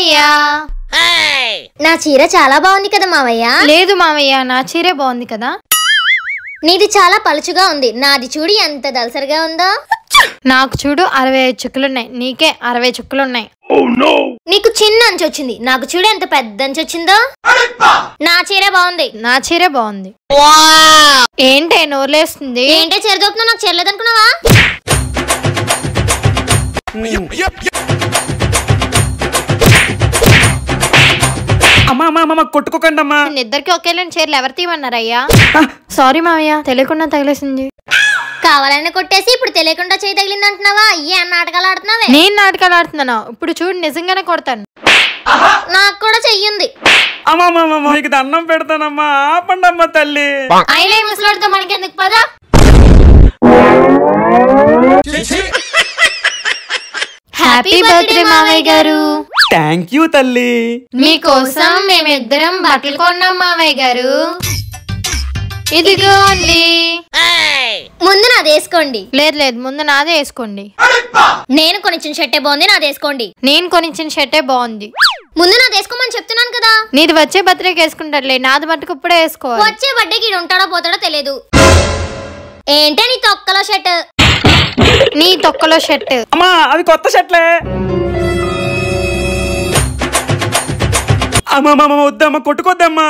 మావయ్య నా చీర చాలా బాగుంది కదా మావయ్య లేదు మావయ్య నా చీరే బాగుంది కదా నీది చాలా పలుచుగా ఉంది నాది చూడు ఎంత దలసరిగా ఉందో నాకు చూడు అరవై ఐదు చుక్కలున్నాయి నీకే అరవై చుక్కలున్నాయి నీకు చిన్న అంచు వచ్చింది నాకు చూడు ఎంత పెద్ద అంచు వచ్చిందో నా చీర బాగుంది నా చీరే బాగుంది ఏంటే నోర్లేస్తుంది ఏంటే చీర దొరుకుతున్నావు నాకు చీరలేదనుకున్నావా అమ్మా అమ్మా అమ్మ కొట్టుకోకండి అమ్మా ఇద్దరికి ఒకేలాంటి చీరలు ఎవరు తీయమన్నారయ్యా సారీ మావయ్య తెలియకుండా తగిలేసింది కావాలని కొట్టేసి ఇప్పుడు తెలియకుండా చేయి తగిలింది అంటున్నావా అయ్యే నాటకాలు ఆడుతున్నావే నేను నాటకాలు ఆడుతున్నాను ఇప్పుడు చూడు నిజంగానే కొడతాను నాకు కూడా చెయ్యింది అమ్మా అమ్మా అమ్మా మీకు దండం పెడతానమ్మా ఆపండి అమ్మా తల్లి అయినా ఈ ముసలాడితో మనకి ఎందుకు పదా హ్యాపీ బర్త్డే మావయ్య గారు థ్యాంక్ యూ తల్లి మీకోసం మేమిద్దరం బట్టలు కొన్నాం మావయ్య గారు ఇదిగోండి ముందు నాది వేసుకోండి లేదు లేదు ముందు నాదే వేసుకోండి నేను కొనిచ్చిన షర్టే బాగుంది నాది వేసుకోండి నేను కొనిచ్చిన షర్టే బాగుంది ముందు నాది వేసుకోమని చెప్తున్నాను కదా నీది వచ్చే బర్త్డేకి వేసుకుంటారులే నాది మట్టుకు ఇప్పుడే వేసుకోవాలి వచ్చే బర్త్డేకి ఈడు ఉంటాడో పోతాడో తెలియదు ఏంటే నీ తొక్కలో షర్ట్ నీ తొక్కలో షర్ట్ అమ్మా అది కొత్త షర్ట్లే అమ్మా అమ్మా అమ్మా, వద్దమ్మా కొట్టుకోద్దమ్మా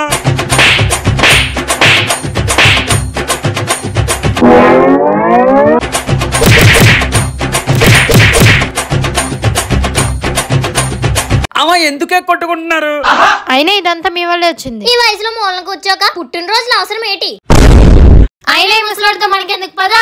అమ్మా ఎందుకే కొట్టుకుంటున్నారు అయినా ఇదంతా మీ వల్లే వచ్చింది ఈ వయసులో మూలన కూర్చోక పుట్టినరోజులు అవసరం ఏంటి అయినా ఈ ముసలాడితో మనకి ఎందుకు పదా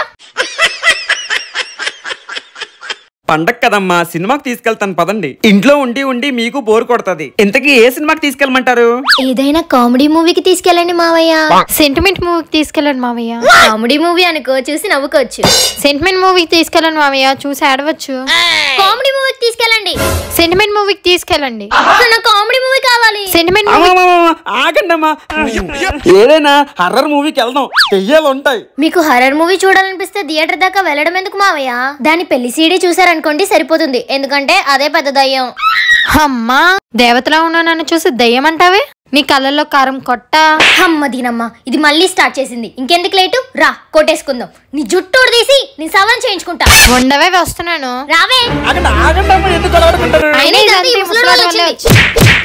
పండగ కదమ్మా సినిమాకి తీసుకెళ్తాను పదండి ఇంట్లో ఉండి ఉండి మీకు బోర్ కొడుతుంది ఇంతకీ ఏ సినిమాకి తీసుకెళ్ళమంటారు ఏదైనా కామెడీ మూవీకి తీసుకెళ్ళండి మావయ్య సెంటిమెంట్ మూవీకి తీసుకెళ్ళండి మావయ్య కామెడీ మూవీ అనుకో చూసి నవ్వుకోవచ్చు సెంటిమెంట్ మూవీకి తీసుకెళ్ళండి మావయ్య చూసి ఆడవచ్చు కామెడీ మూవీకి తీసుకెళ్ళండి సెంటిమెంట్ మూవీకి తీసుకెళ్ళండి నాకు కామెడీ మూవీ కావాలి సెంటిమెంట్ అమ్మా, మూవీ అమ్మా, అమ్మా, ఆగండి అమ్మా ఏదైనా హర్రర్ మూవీకి వెళ్దాం దెయ్యాలు ఉంటాయి మీకు హర్రర్ మూవీ చూడాలనిపిస్తే థియేటర్ దాకా వెళ్ళడం ఎందుకు మావయ్య దాని పెళ్లి సీడీ చూసారనుకోండి సరిపోతుంది ఎందుకంటే అదే పెద్ద దయ్యం అమ్మా దేవతలా ఉన్నా నన్ను చూసి దయ్యం అంటావే నీ కళ్ళల్లో కారం కొట్ట అమ్మ దీనమ్మ ఇది మళ్ళీ స్టార్ట్ చేసింది ఇంకెందుకు లేటు రా కొట్టేసుకుందాం నీ జుట్టు తీసి నీ సవరణ చేయించుకుంటా ఉండవే వస్తున్నాను రావే ఆగండి ఆగండి అమ్మా ఎందుకు గొడవడుకుంటారు అయినా ఇదంతా ఈ ఇదంతా ఈ ముసలోడు ముసలోడు వల్లే వచ్చింది.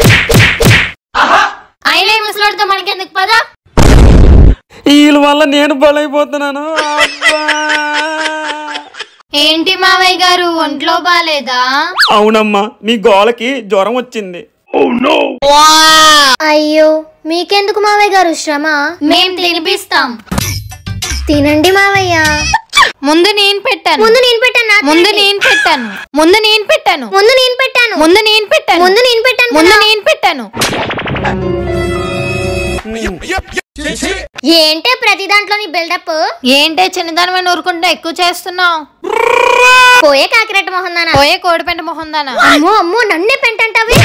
అయినా ఈ ముసలాడితో మనకెందుకు పదా వీళ్ళ వల్ల నేను బలైపోతున్నాను అబ్బా. ఏంటి మావయ్య గారు ఒంట్లో బాలేదా అవునమ్మా మీ గోలకి జ్వరం వచ్చింది అయ్యో మీకెందుకు మావయ్య గారు శ్రమ మేం తినిపిస్తాం తినండి మావయ్య ముందు నేను పెట్టాను ముందు నేను పెట్టాను నా ముందు తినండి. నేను పెట్టాను ముందు నేను పెట్టాను ముందు నేను పెట్టాను ముందు నేను పెట్టాను ముందు నేను పెట్టాను ముందు కదా. నేను పెట్టాను ఏంటే ప్రతి దాంట్లో నీ బిల్డప్ ఏంటే చిన్నదానివైన ఊరుకుంటే ఎక్కువ చేస్తున్నావు పోయే కాకిరెట్ట మొహం దానా పోయే కోడిపెంట మొహం దానా అమ్మో అమ్మో నన్నే పెంటంటావి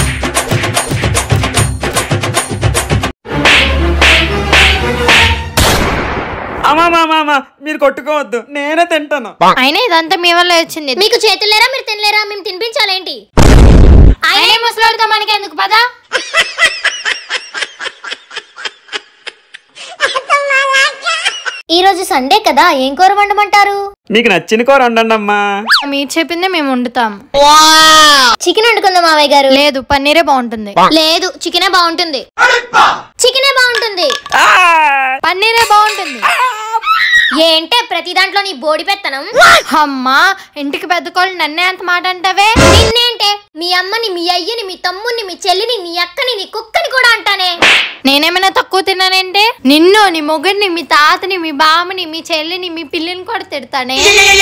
అమ్మా అమ్మా, అమ్మా అమ్మా మీరు కొట్టుకోవద్దు నేనే తింటాను అయినా ఇదంతా మీ వల్ల వచ్చింది మీకు చేతులు లేరా మీరు తినలేరా మేము తినిపించాలేంటి అయినా ముసలాడితో మనకి ఎందుకు పదా ఈ రోజు సండే కదా ఏం కూర వండమంటారు మీకు నచ్చిన కూర వండండి అమ్మా మీరు చెప్పిందే మేము వండుతాం చికెన్ వండుకుందాం మావయ్య గారు లేదు పన్నీరే బాగుంటుంది లేదు చికెనే బాగుంటుంది చికెనే బాగుంటుంది పన్నీరే బాగుంటుంది ఏంటే ప్రతి దాంట్లో నీ బోడి పెత్తనం అమ్మా ఇంటికి పెద్ద కోళ్ళు నన్నే అంత మాట అంటావే నిన్నేంటే మీ అమ్మని మీ అయ్యని మీ తమ్ముని మీ చెల్లిని నీ అక్కని నీ కుక్కని కూడా అంటానే నేనేమైనా తక్కువ తిన్నానంటే నిన్ను నీ మొగుడిని మీ తాతని మీ బామ్మని మీ చెల్లిని మీ పిల్లిని కూడా తిడతానే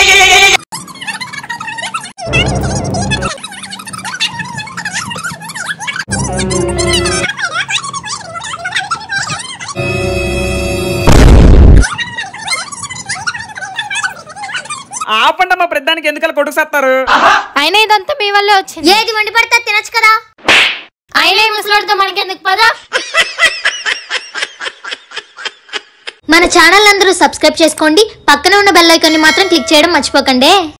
ఆపండి అమ్మా ప్రతిదానికి ఎందుకలా కొడుకు సత్తారు అయినా ఇదంతా మీ వల్లే వచ్చింది ఏది వండి పడితే అది తినొచ్చు కదా అయినా ఈ ముసలాడితో మనకి ఎందుకు పదా మన ఛానల్ అందరూ సబ్స్క్రైబ్ చేసుకోండి పక్కన ఉన్న బెల్ ఐకాన్ని మాత్రం క్లిక్ చేయడం మర్చిపోకండి